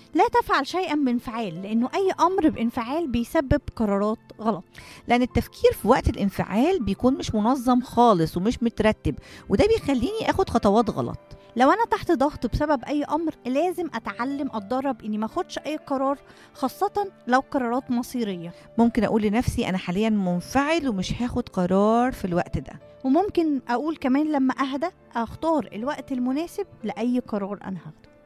لا تفعل شيئا بانفعال لانه اي امر بانفعال بيسبب قرارات غلط لان التفكير في وقت الانفعال بيكون مش منظم خالص ومش مترتب وده بيخليني اخد خطوات غلط لو انا تحت ضغط بسبب اي امر لازم اتعلم اتدرب اني ما اخدش اي قرار خاصه لو قرارات مصيريه ممكن اقول لنفسي انا حاليا منفعل ومش هاخد قرار في الوقت ده وممكن اقول كمان لما اهدى اختار الوقت المناسب لاي قرار انا هاخده